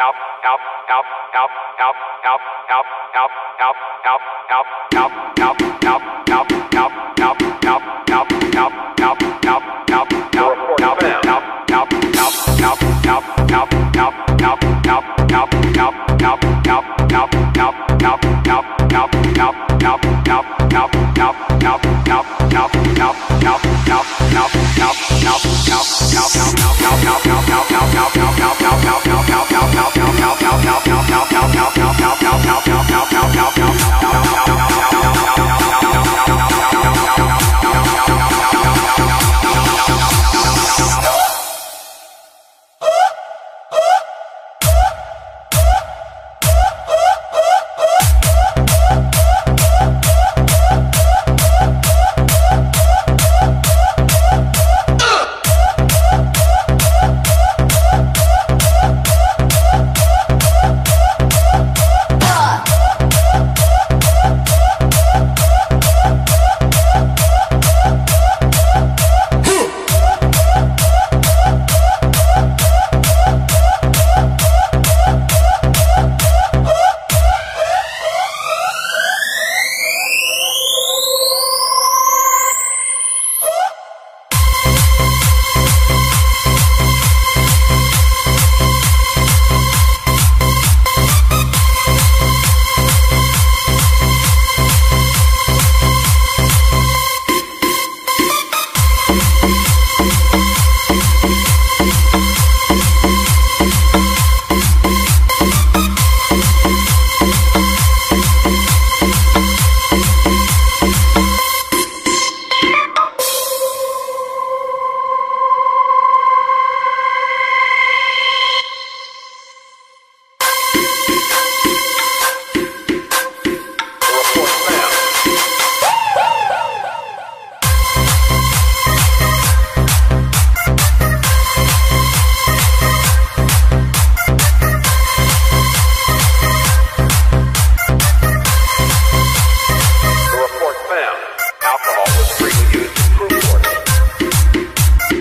The report found alcohol was freely used in crew quarters.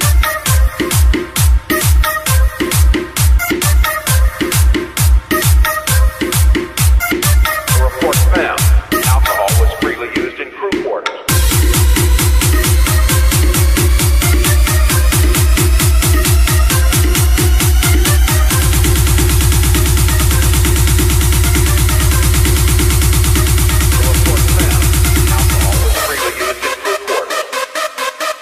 The report found alcohol was freely used in crew quarters. The report found alcohol was freely used in crew quarters.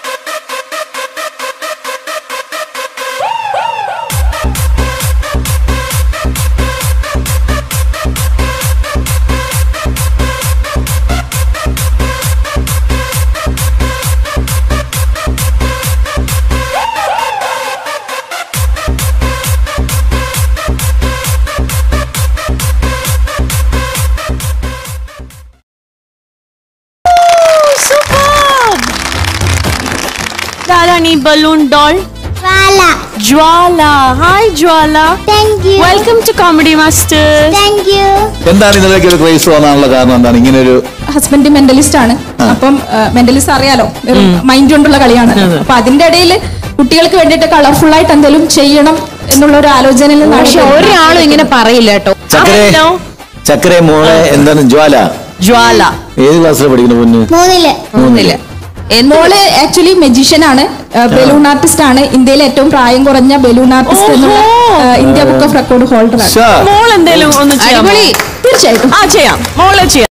ഇതാരാണ് ഈ balloon doll Vala. Jwala hi Jwala Thank you. Welcome to comedy master Thank you. എന്താണ് ഇതിലേക്ക് ഒരു ക്രൈസ് തോന്നാനുള്ള കാരണം എന്താണ് ഇങ്ങനെ ഒരു husband mentalist ആണ് അപ്പം മെന്റലിസ്റ്റ് അറിയാലോ വെറും മൈൻഡ് കൊണ്ടുള്ള കളിയാണ് അപ്പൊ അതിന്റെ ഇടയിൽ കുട്ടികൾക്ക് വേണ്ടിയിട്ട് കളർഫുൾ ആയിട്ട് എന്തെങ്കിലും ചെയ്യണം എന്നുള്ള ഒരു ആലോചനയിൽ പക്ഷെ നിന്നാണ് ഒരാളും ഇങ്ങനെ പറയില്ല കേട്ടോ ചക്കരെ ഹലോ ചക്കരെ മോളെ എന്താണ് ജ്വാല ജ്വാല ഏത് ക്ലാസ്സിലാണ് പഠിക്കുന്ന പൊന്ന് മൂന്നില് മൂന്നില് മോള് ആക്ച്വലി മെജീഷ്യൻ ആണ് ബലൂൺ ആർട്ടിസ്റ്റ് ആണ് ഇന്ത്യയിലെ ഏറ്റവും പ്രായം കുറഞ്ഞ ബലൂൺ ആർട്ടിസ്റ്റ് എന്നുള്ള ഓഹോ. ആ, India book of record holder ആണ് ശ്ശാ. മോൾ എന്തേലും ഒന്ന് ചെയ്യാമോ? അടിപൊളി തീർച്ചയായിട്ടും ആ ചെയ്യാം മോളെ ചെയ്യാം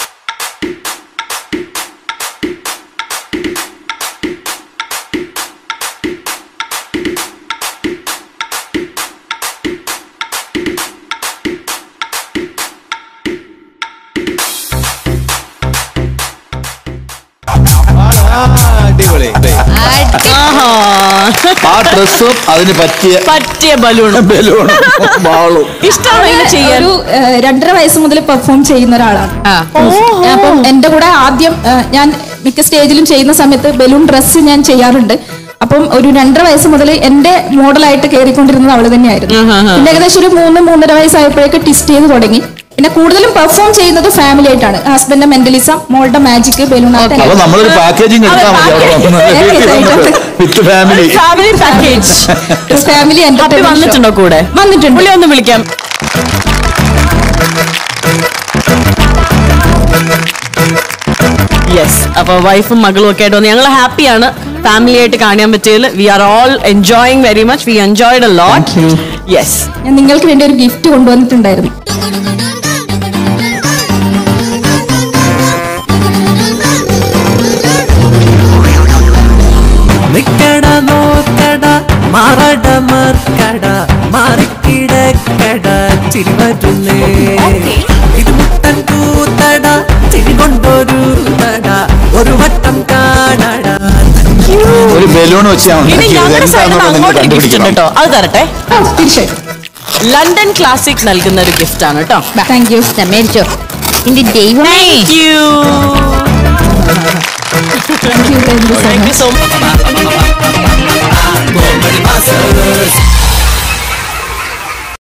അടിപൊളി ആഹാ. ആ ഡ്രസ്സും അതിന് പറ്റിയ പറ്റിയ ബലൂണും ബലൂണും ബാളും ഇഷ്ടമാണോ ഇങ്ങനെ ചെയ്യാൻ ഒരു ആ, രണ്ടര വയസ്സ് മുതൽ പെർഫോം ചെയ്യുന്ന ഒരാളാണ് അപ്പം എന്റെ കൂടെ ആദ്യം ആ, ഞാൻ മിക്ക സ്റ്റേജിലും ചെയ്യുന്ന സമയത്ത് ബലൂൺ ഡ്രസ്സ് ഞാൻ ചെയ്യാറുണ്ട് അപ്പം ഒരു രണ്ടര വയസ്സ് മുതൽ എന്റെ മോഡലായിട്ട് കയറിക്കൊണ്ടിരുന്നത് അവള് തന്നെയായിരുന്നു ആഹാ. പിന്നെ ഏകദേശം ഒരു മൂന്ന് മൂന്നര വയസ്സായപ്പോഴേക്ക് ടിസ്റ്റ് ചെയ്ത് തുടങ്ങി പിന്നെ കൂടുതലും പെർഫോം ചെയ്യുന്നത് ഫാമിലി ആയിട്ടാണ് ഹസ്ബൻഡിന്റെ മെന്റലിസം മോളുടെ മാജിക് ബലൂൺ ആർട്ട് അപ്പൊ നമ്മളൊരു പാക്കേജിങ് എടുത്താൽ മതി അവിടെ വന്നത് with family family package family അപ്പി വന്നിട്ടുണ്ടോ കൂടെ വന്നിട്ടുണ്ട് പുള്ളി ഒന്ന് വിളിക്കാം യെസ് അപ്പൊ വൈഫും മകളും ഒക്കെ ആയിട്ട് വന്ന് ഞങ്ങൾ ഹാപ്പിയാണ് ഫാമിലി ആയിട്ട് കാണാൻ പറ്റിയതിൽ we are all enjoying very much we enjoyed a lot yes ഞാൻ നിങ്ങൾക്ക് വേണ്ടി ഒരു ഗിഫ്റ്റ് കൊണ്ടുവന്നിട്ടുണ്ടായിരുന്നു നിക്കട നോക്കട മാറട മർക്കട മാറിക്കിടക്കട ചിരി വരുന്നേ ഇത് മുട്ടൻ കൂത്തട ചിരി കൊണ്ടൊരു തട ഒരു വട്ടം കാണട ഒരു ബലൂൺ വെച്ച് ഞാൻ ഇനി ഉണ്ടാക്കിയത് ഞങ്ങളുടെ സൈഡിൽ എന്താണെന്നുള്ളത് നിങ്ങൾ അങ്ങോട്ട് ഗിഫ്റ്റ് ഉണ്ട് കണ്ടുപിടിക്കണം കേട്ടോ അത് തരട്ടെ ആ, തീർച്ചയായിട്ടും ലണ്ടൻ ക്ലാസിക് നൽകുന്ന ഒരു ഗിഫ്റ്റ് ആണ് കേട്ടോ താങ്ക് യു മേടിച്ചോ എന്റെ ദൈവമേ thank you thank you thank you so thank much you so much